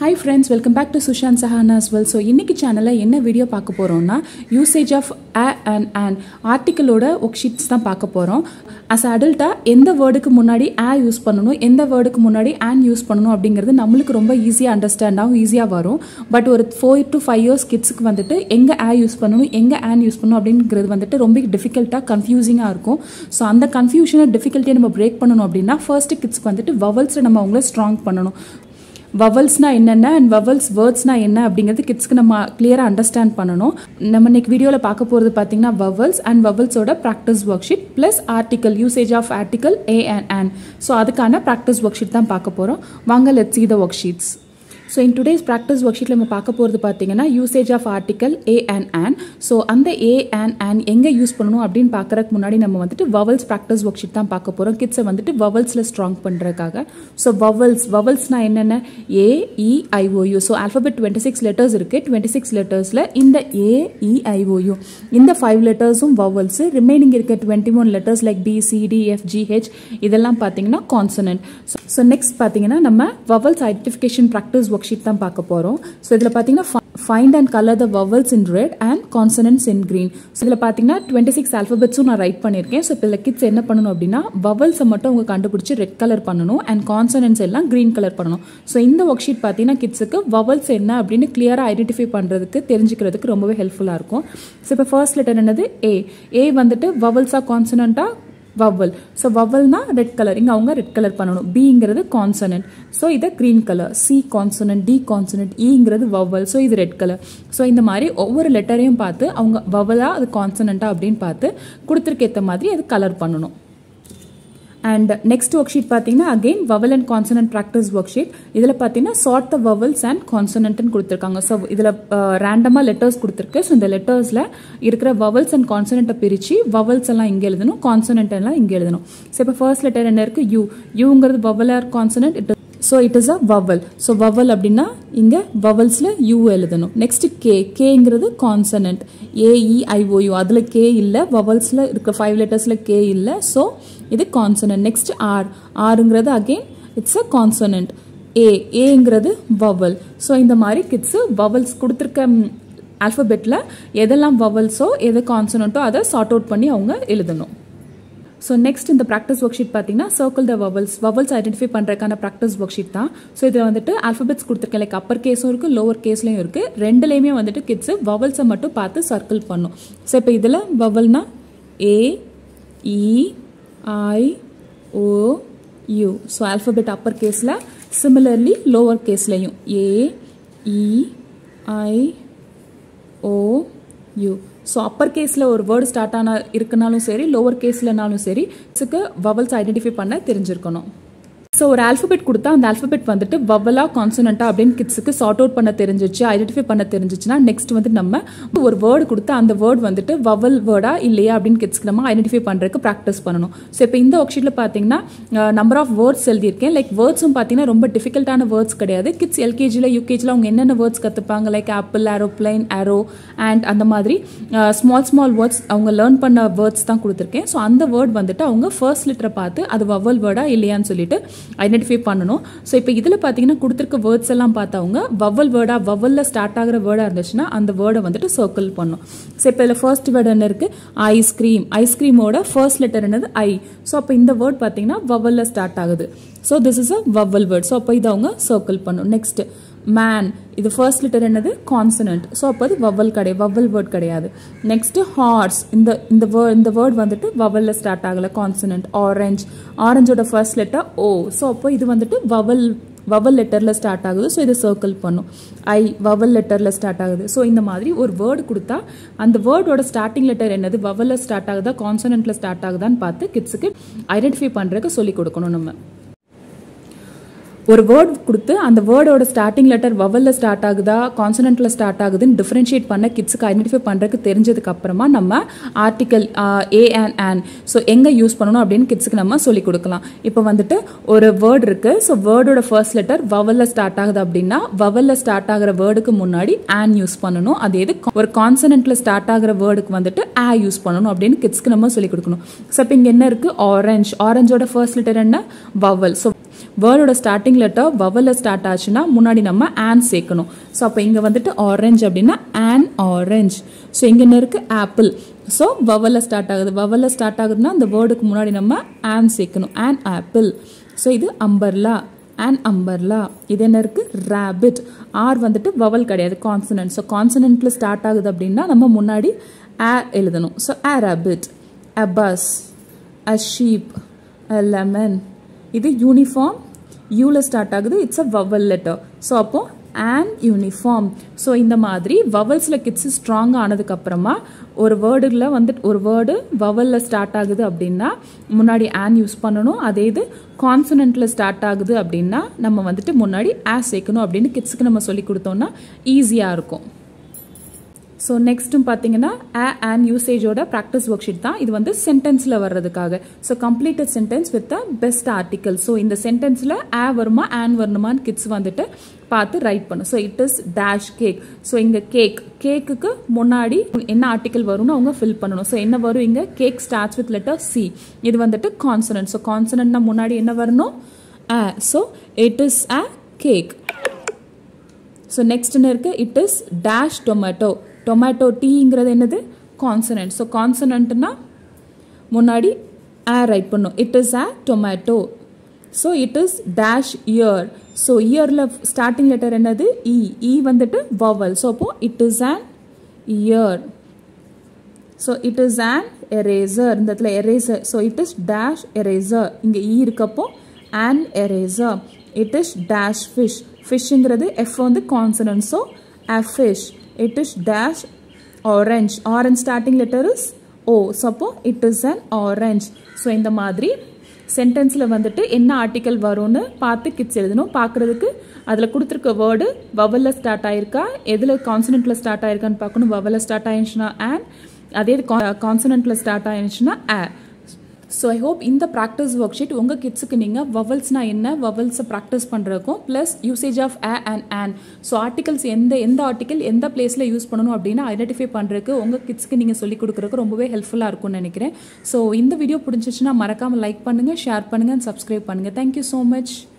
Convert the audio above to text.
hi friends welcome back to Sushant Sahana's well so இன்னைக்கு சேனலில் என்ன வீடியோ பார்க்க போகிறோம்னா usage of a and and ஆர்டிக்கிளோட ஒர்க் ஷீட்ஸ் தான் பார்க்க போகிறோம் அஸ் அடல்ட்டாக எந்த வேர்டுக்கு முன்னாடி ஆ யூஸ் பண்ணணும் எந்த வேர்டுக்கு முன்னாடி ஆன் யூஸ் பண்ணணும் அப்படிங்கிறது நம்மளுக்கு ரொம்ப ஈஸியாக அண்டர்ஸ்டாண்ட் ஆகும் ஈஸியாக வரும் பட் ஒரு ஃபோர் டு ஃபைவ் இயர்ஸ் கிட்ஸுக்கு வந்துட்டு எங்கே ஆ யூஸ் பண்ணணும் எங்கே ஆன் யூஸ் பண்ணணும் அப்படிங்கிறது வந்துட்டு ரொம்ப டிஃபிகல்ட்டாக கன்ஃபியூசிங்காக இருக்கும் ஸோ அந்த கன்ஃபியூஷனை டிஃபிகல்ட்டியை நம்ம பிரேக் பண்ணணும் அப்படின்னா ஃபர்ஸ்ட் கிட்ஸ்க்கு வந்துட்டு வவல்ஸை நம்ம அவங்கள ஸ்ட்ராங் பண்ணணும் வவல்ஸ்னா என்னென்ன அண்ட் வவல்ஸ் வேர்ட்ஸ்னா என்ன அப்படிங்கிறது கிட்ஸ்க்கு நம்ம கிளியராக அண்டர்ஸ்டாண்ட் பண்ணணும் நம்ம இன்னைக்கு வீடியோவில் பார்க்க போகிறது பார்த்தீங்கன்னா வவல்ஸ் அண்ட் வவல்ஸோட practice worksheet plus article usage of article a and and so அதுக்கான ப்ராக்டிஸ் ஒர்க் ஷீட் தான் பார்க்க போகிறோம் வாங்க let see the worksheets so in today's practice ஒர்க் ஷீட்டில் நம்ம பார்க்க போகிறது பார்த்தீங்கன்னா usage of article a and an so அந்த ஏ அண்ட் ஆன் எங்கே யூஸ் பண்ணணும் அப்படின்னு பார்க்குறதுக்கு முன்னாடி நம்ம வந்துட்டு வவல்ஸ் ப்ராக்டிஸ் ஒர்க் ஷீட் தான் பார்க்க போகிறோம் கிட்ஸை வந்துட்டு வவல்ஸில் ஸ்ட்ராங் பண்ணுறதுக்காக ஸோ வவல்ஸ் வவல்ஸ்னால் என்னென்ன A E I O U so alphabet twenty six letters இருக்குது டுவெண்ட்டி சிக்ஸ் லெட்டர்ஸில் இந்த ஏ இ ஐஓயு இந்த ஃபைவ் லெட்டர்ஸும் வவல்ஸு ரிமைனிங் இருக்க twenty one letters like B C D F G H இதெல்லாம் பார்த்தீங்கன்னா கான்சனன்ட் ஸோ நெக்ஸ்ட் பார்த்தீங்கன்னா நம்ம vowels identification practice worksheet தான் பார்க்க போகிறோம் ஸோ இதில் பார்த்தீங்கன்னா find and colour the vowels in red and consonants in green so இதில் பார்த்தீங்கன்னா டுவெண்ட்டி சிக்ஸ் ஆல்ஃபபெட்ஸும் நான் ரைட் பண்ணியிருக்கேன் ஸோ இப்போ கிட்ஸ் என்ன பண்ணணும் அப்படின்னா வவல்ஸை மட்டும் அவங்க கண்டுபிடிச்சி ரெட் கலர் பண்ணணும் அண்ட் கான்சனன்ஸ் எல்லாம் கிரீன் கலர் பண்ணணும் ஸோ இந்த ஒர்க் ஷீட் பார்த்தீங்கன்னா கிட்ஸுக்கு வவல்ஸ் என்ன அப்படின்னு கிளியராக ஐடென்டிஃபை பண்ணுறதுக்கு தெரிஞ்சுக்கிறதுக்கு ரொம்பவே ஹெல்ப்ஃபுல்லாக இருக்கும் ஸோ இப்போ ஃபர்ஸ்ட் லெட்டர் என்னது ஏ ஏ வந்துட்டு வவல்ஸாக கான்சனண்ட்டாக வவல் ஸோ வவல்னா ரெட் கலர் இங்கே அவங்க ரெட் கலர் பண்ணணும் பிங்கிறது கான்சனன்ட் ஸோ இதை green colour C consonant D consonant இங்கிறது வவல் ஸோ இது ரெட் கலர் ஸோ இந்த மாதிரி ஒவ்வொரு லெட்டரையும் பார்த்து அவங்க வவலா அது கான்சனண்டா அப்படின்னு பார்த்து கொடுத்துருக்க ஏற்ற மாதிரி அது கலர் பண்ணணும் அண்ட் நெக்ஸ்ட் ஒர்க் ஷீட் பார்த்தீங்கன்னா again vowel and consonant practice worksheet இதில் பார்த்தீங்கன்னா சார்ட் த வவல்ஸ் அண்ட் கான்சனன்ட்னு கொடுத்துருக்காங்க ஸோ இதில் ரேண்டமாக லெட்டர்ஸ் கொடுத்துருக்கு ஸோ இந்த லெட்டர்ஸில் இருக்கிற வவல்ஸ் அண்ட் கான்சனண்ட்டை பிரித்து வவல்ஸ் எல்லாம் இங்கே எழுதணும் கான்சனன்ட் எல்லாம் இங்கே எழுதணும் ஸோ இப்போ ஃபர்ஸ்ட் லெட்டர் என்ன இருக்குது யூ யூங்கிறது vowel or consonant it so it is a vowel so vowel அப்படின்னா இங்கே வவல்ஸில் யூ எழுதணும் நெக்ஸ்ட் கே கேங்கிறது கான்சனன்ட் ஏஇஐஓயு அதில் கே இல்லை வவல்ஸில் இருக்க ஃபைவ் லெட்டர்ஸில் கே இல்லை ஸோ இது கான்சனன்ட் நெக்ஸ்ட் ஆர் ஆருங்கிறது again it's a consonant A ஏங்கிறது வவல் ஸோ இந்த மாதிரி கிட்ஸு வவல்ஸ் கொடுத்துருக்க ஆல்ஃபபெட்டில் எதெல்லாம் வவல்ஸோ எது கான்சனண்ட்டோ அதை சார்ட் அவுட் பண்ணி அவங்க எழுதணும் ஸோ நெக்ஸ்ட் இந்த ப்ராக்டிஸ் ஒர்க் ஷீட் பார்த்தீங்கன்னா circle the vowels vowels identify பண்ணுறதுக்கான ப்ராக்டிஸ் ஒர்க் ஷீட் தான் ஸோ இதில் வந்துட்டு ஆல்ஃபபெட்ஸ் கொடுத்துருக்கேன் லைக் அப்பர் கேஸும் இருக்குது லோவர் கேஸ்லையும் இருக்குது ரெண்டுலேயுமே வந்துட்டு கிட்ஸு வவல்ஸை மட்டும் பார்த்து சர்க்கிள் பண்ணும் ஸோ இப்போ இதில் வவல்னா A E I O U so alphabet upper கேஸில் சிமிலர்லி லோவர் கேஸ்லையும் A E I O U so upper கேஸில் ஒரு வேர்டு ஸ்டார்ட் ஆன இருக்குனாலும் சரி லோவர் கேஸ்லனாலும் சரி இட்ஸுக்கு வவல்ஸ் ஐடென்டிஃபை பண்ண தெரிஞ்சிருக்கணும் ஸோ ஒரு ஆல்ஃபபெட் கொடுத்தா அந்த ஆல்ஃபபெட் வந்துட்டு வவலா கான்சனண்டா அப்படின்னு கிட்ஸுக்கு சார்ட் அவுட் பண்ண தெரிஞ்சிச்சு ஐடென்டிஃபை பண்ண தெரிஞ்சிச்சுன்னா நெக்ஸ்ட் வந்து நம்ம ஒரு வேர்டு கொடுத்து அந்த வேர்டு வந்துட்டு வவல் வேர்டா இல்லையா அப்படின்னு கிட்ஸ்க்கு நம்ம ஐடென்டிஃபை பண்ணுறதுக்கு ப்ராக்டிஸ் பண்ணணும் ஸோ இப்போ இந்த ஒர்க் ஷீட்டில் பார்த்தீங்கன்னா நம்பர் ஆஃப் வேர்ட்ஸ் எழுதியிருக்கேன் லைக் வேர்ட்ஸும் பார்த்தீங்கன்னா ரொம்ப டிஃபிகல்ட்டான வேர்ட்ஸ் கிடையாது கிட்ஸ் எல்கேஜியில் யூகேஜியில் அவங்க என்னென்ன வேர்ட்ஸ் கற்றுப்பாங்க like apple aeroplane aero and அந்த மாதிரி ஸ்மால் ஸ்மால் வேர்ட்ஸ் அவங்க லேர்ன் பண்ண வேர்ட்ஸ் தான் கொடுத்துருக்கேன் ஸோ அந்த வேர்ட் வந்துட்டு அவங்க ஃபர்ஸ்ட் லிட்டரை பார்த்து அது வவல் வேர்டா இல்லையான்னு சொல்லிட்டு ஐடென்டிஃபை பண்ணணும் ஸோ இப்போ இதில் பார்த்தீங்கன்னா கொடுத்துருக்க வேர்ட்ஸ் எல்லாம் பார்த்தவங்க வவல் வேர்டாக வவலில் ஸ்டார்ட் ஆகிற வேர்டாக இருந்துச்சுன்னா அந்த வேர்டை வந்துட்டு சர்க்கிள் பண்ணும் ஸோ இப்போ இதில் ஃபர்ஸ்ட் வேர்டு என்ன இருக்குது ஐஸ்கிரீம் ஐஸ்கிரீமோட ஃபர்ஸ்ட் லெட்டர் என்னது ஐ ஸோ அப்போ இந்த வேர்ட் பார்த்தீங்கன்னா வவலில் ஸ்டார்ட் ஆகுது so this is a vowel word so அப்போ இதை அவங்க சர்க்கிள் பண்ணும் நெக்ஸ்ட் மேன் இது ஃபர்ஸ்ட் லெட்டர் என்னது கான்சனன்ட் ஸோ அப்போ அது வவல் கிடையாது வவல் வேர்ட் கிடையாது நெக்ஸ்ட் ஹார்ஸ் இந்த இந்த வேர்ட் இந்த வேர்ட் வந்துட்டு வவலில் ஸ்டார்ட் ஆகலை கான்சனன்ட் ஆரஞ்ச் ஆரஞ்சோட ஃபர்ஸ்ட் லெட்டர் ஓ ஸோ அப்போ இது வந்துட்டு வவல் வவல் லெட்டரில் ஸ்டார்ட் ஆகுது ஸோ இதை சர்க்கிள் பண்ணும் ஐ வவல் லெட்டரில் ஸ்டார்ட் ஆகுது ஸோ இந்த மாதிரி ஒரு வேர்டு கொடுத்தா அந்த வேர்டோட ஸ்டார்டிங் லெட்டர் என்னது வவலில் ஸ்டார்ட் ஆகுதா கான்சனன்ட்டில் ஸ்டார்ட் ஆகுதான்னு பார்த்து கிட்ஸுக்கு ஐடென்டிஃபை பண்ணுறதுக்கு சொல்லிக் கொடுக்கணும் நம்ம ஒரு வேர்ட் கொடுத்து அந்த வேர்டோட ஸ்டார்டிங் லெட்டர் வவலில் ஸ்டார்ட் ஆகுதா கான்சனண்ட்டில் ஸ்டார்ட் ஆகுதுன்னு டிஃப்ரென்ஷியேட் பண்ண கிட்ஸுக்கு ஐடென்டிஃபை பண்ணுறதுக்கு தெரிஞ்சதுக்கு அப்புறமா நம்ம article a and an so எங்கே யூஸ் பண்ணணும் அப்படின்னு கிட்ஸுக்கு நம்ம சொல்லிக் கொடுக்கலாம் இப்போ வந்துட்டு ஒரு வேர்டு இருக்குது ஸோ வேர்டோட ஃபர்ஸ்ட் லெட்டர் வவலில் ஸ்டார்ட் ஆகுது அப்படின்னா வவலில் ஸ்டார்ட் ஆகிற வேர்டுக்கு முன்னாடி ஆன் யூஸ் பண்ணணும் அது எது ஒரு கான்சனண்ட்டில் ஸ்டார்ட் ஆகிற வேர்டுக்கு வந்துட்டு ஆ யூஸ் பண்ணணும் அப்படின்னு கிட்ஸ்க்கு நம்ம சொல்லிக் கொடுக்கணும் ஸோ இப்போ இங்கே என்ன இருக்குது ஆரஞ்ச் ஆரஞ்சோட ஃபர்ஸ்ட் லெட்டர் என்ன வவல் ஸோ வேர்டோட ஸ்டார்டிங் லெட்டர் வவலில் ஸ்டார்ட் ஆச்சுன்னா முன்னாடி நம்ம ஆன் சேர்க்கணும் ஸோ அப்போ இங்கே வந்துட்டு ஆரஞ்சு அப்படின்னா ஆன் ஆரஞ்ச் ஸோ இங்கே என்ன இருக்குது ஆப்பிள் ஸோ வவலில் ஸ்டார்ட் ஆகுது வவலில் ஸ்டார்ட் ஆகுதுன்னா அந்த வேர்டுக்கு முன்னாடி நம்ம ஆன் சேர்க்கணும் ஆன் ஆப்பிள் ஸோ இது அம்பர்லா அண்ட் அம்பர்லா இது என்ன இருக்குது ரேபிட் ஆர் வந்துட்டு வவல் கிடையாது கான்சனன்ட் ஸோ கான்சனண்ட்டில் ஸ்டார்ட் ஆகுது அப்படின்னா நம்ம முன்னாடி ஏ எழுதணும் so a rabbit a bus a sheep a lemon இது யூனிஃபார்ம் யூவில் ஸ்டார்ட் ஆகுது it's a vowel letter so அப்போ அண்ட் யூனிஃபார்ம் ஸோ இந்த மாதிரி வவல்ஸில் கிட்ஸ் ஸ்ட்ராங்காக ஆனதுக்கப்புறமா ஒரு வேர்டில் வந்துட்டு ஒரு வேர்டு வவலில் ஸ்டார்ட் ஆகுது அப்படின்னா முன்னாடி ஆன் யூஸ் பண்ணணும் அதே இது கான்சனண்ட்டில் ஸ்டார்ட் ஆகுது அப்படின்னா நம்ம வந்துட்டு முன்னாடி ஆ சேர்க்கணும் அப்படின்னு கிட்ஸுக்கு நம்ம சொல்லி கொடுத்தோம்னா ஈஸியாக இருக்கும் ஸோ நெக்ஸ்ட்டும் பார்த்தீங்கன்னா ஆ அண்ட் யூசேஜோட ப்ராக்டிஸ் ஒர்க் ஷீட் தான் இது வந்து சென்டென்ஸில் வர்றதுக்காக so completed sentence with the best article so இந்த சென்டென்ஸில் ஆ வருமா ஆன் வரணுமான்னு கிட்ஸ் வந்துட்டு பார்த்து ரைட் பண்ணும் so it is dash cake so இங்கே கேக் கேக்குக்கு முன்னாடி என்ன ஆர்டிக்கல் வரும்னு அவங்க ஃபில் பண்ணணும் ஸோ என்ன வரும் இங்கே cake starts with letter C இது வந்துட்டு கான்சனன்ட் ஸோ கான்சனன்ட்னா முன்னாடி என்ன வரணும் a so it is a cake so next என்ன இருக்கு it is dash tomato tomato டீங்கிறது என்னது கான்சனன்ட் ஸோ கான்சனன்ட்னா முன்னாடி ஆ ரைட் பண்ணும் it is a tomato so it is dash year so இயரில் ஸ்டார்டிங் லெட்டர் என்னது இ இ வந்துட்டு வவல் ஸோ அப்போ it is an year so it is an eraser இந்த இடத்துல eraser so it is dash eraser இங்கே இ இருக்கப்போ an eraser it is dash fish ஃபிஷ்ங்கிறது எஃப் வந்து consonant so a fish it is dash orange orange starting letter is O so அப்போ it is an orange so இந்த மாதிரி சென்டென்ஸில் வந்துட்டு என்ன ஆர்டிக்கல் வரும்னு பார்த்து கிட்ஸ் எழுதணும் பார்க்குறதுக்கு அதில் கொடுத்துருக்க வேர்டு வவலில் ஸ்டார்ட் ஆயிருக்கா எதில் கான்சனண்ட்டில் ஸ்டார்ட் ஆயிருக்கான்னு பார்க்கணும் வவலில் ஸ்டார்ட் ஆயிருந்துச்சுன்னா ஆன் அதே கான்சனண்ட்டில் ஸ்டார்ட் ஆயிருந்துச்சுன்னா ஆ ஸோ ஐ ஹோப் இந்த ப்ராக்டிஸ் ஒர்க் ஷீட் உங்கள் கிட்ஸுக்கு நீங்கள் வவல்ஸ்னா என்ன வவல்ஸை ப்ராக்டிஸ் பண்ணுறதுக்கும் plus usage of A and an so articles எந்த எந்த ஆர்டிக்கல் எந்த பிளேஸில் யூஸ் பண்ணணும் அப்படின்னு ஐடென்டிஃபை பண்ணுறதுக்கு உங்கள் கிட்ஸ்க்கு நீங்கள் சொல்லிக் கொடுக்குறதுக்கு ரொம்பவே ஹெல்ப்ஃபுல்லாக இருக்கும்னு நினைக்கிறேன் ஸோ இந்த வீடியோ பிடிச்சிச்சுன்னா மறக்காமல் லைக் பண்ணுங்கள் ஷேர் பண்ணுங்கள் அண்ட் சப்ஸ்கிரைப் பண்ணுங்கள் தேங்க்யூ ஸோ மச்